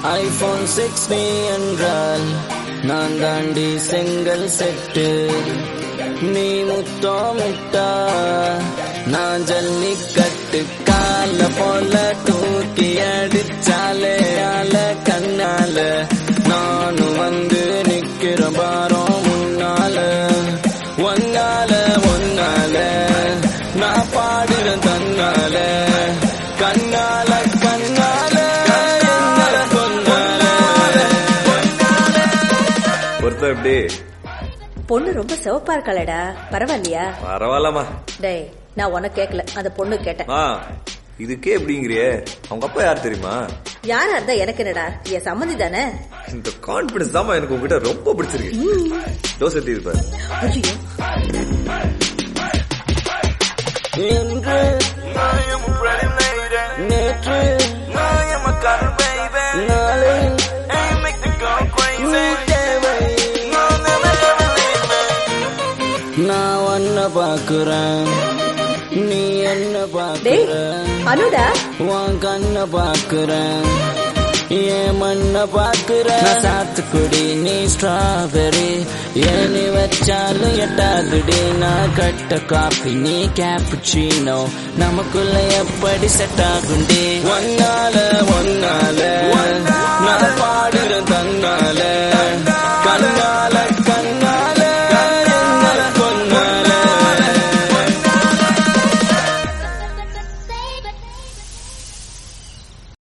iPhone six நீ என்றால் நான் தாண்டி செங்கல் செட்டு நீ முத்தமிட்டா நான் ஜல்லிக்கட்டு கால போல தூக்கி அடிச்சாலே ஆல கண்ணால நானும் வந்து நிக்கிறேன் பாரோ முன்னால ஒன்னால ஒன்னால நான் பாடுறேன் தன்னால கண்ணால கண்ணால என்ன கொன்னால ஒருத்தர் எப்படி பொண்ணு ரொம்ப சிவப்பா இருக்காளடா பரவாயில்லையா பரவாயில்லம்மா டேய் நான் உனக்கு கேட்கல அந்த பொண்ணு கேட்டேன் ஆ இதுக்கே எப்படிங்கிறியே அவங்க அப்பா யார் தெரியுமா யாரா இருந்தா எனக்கு என்னடா என் சம்மந்தி தானே இந்த கான்பிடன்ஸ் தான் எனக்கு உங்ககிட்ட ரொம்ப பிடிச்சிருக்கு தோசை தீர்ப்பாரு ஐயோ என்று நேற்று நாளை நீ தேவை நான் ஒன்ன பாக்குறேன் நீ என்ன டேய் பாக்குற அனுடா உன் கண்ண பாக்குறேன் என் மண்ண பாக்குற சாத்துக்குடி நீ ஸ்ட்ராபெரி ஏனி வச்சாலும் எட்டாதுடி நான் கட்ட காபி நீ கேப்புச்சீனோ நமக்குள்ள எப்படி செட் ஆகுண்டி ஒன்னால ஒன்னால நான் பாடு